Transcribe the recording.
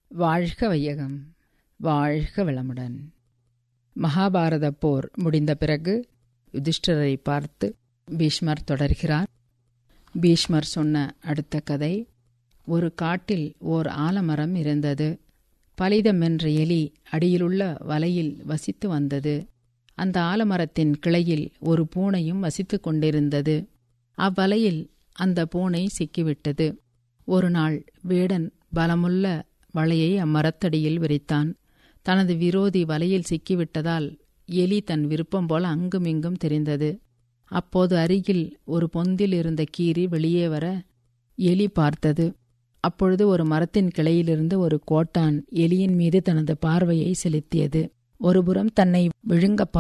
வாழ்க வையகம் வாழ்க வளமுடன் மகாபாரத போர் முடிந்த பிறகு யுதிஷ்டரை பார்த்து பீஷ்மர் தொடர்கிறார் பீஷ்மர் சொன்ன அடுத்த கதை ஒரு காட்டில் ஓர் ஆலமரம் இருந்தது பலிதம் என்ற எலி அடியிலுள்ள வலையில் வசித்து வந்தது அந்த ஆலமரத்தின் கிளையில் ஒரு பூனையும் வசித்துக் கொண்டிருந்தது அவ்வலையில் அந்த பூனை சிக்கிவிட்டது ஒரு நாள் வேடன் பலமுள்ள வலையை அம்மரத்தடியில் விரித்தான் தனது விரோதி வலையில் சிக்கிவிட்டதால் எலி தன் விருப்பம் போல அங்குமிங்கும் தெரிந்தது அப்போது அருகில் ஒரு பொந்தில் இருந்த கீரி வெளியே வர எலி பார்த்தது அப்பொழுது ஒரு மரத்தின் கிளையிலிருந்து ஒரு கோட்டான் எலியின் மீது தனது பார்வையை செலுத்தியது ஒருபுறம் தன்னை விழுங்க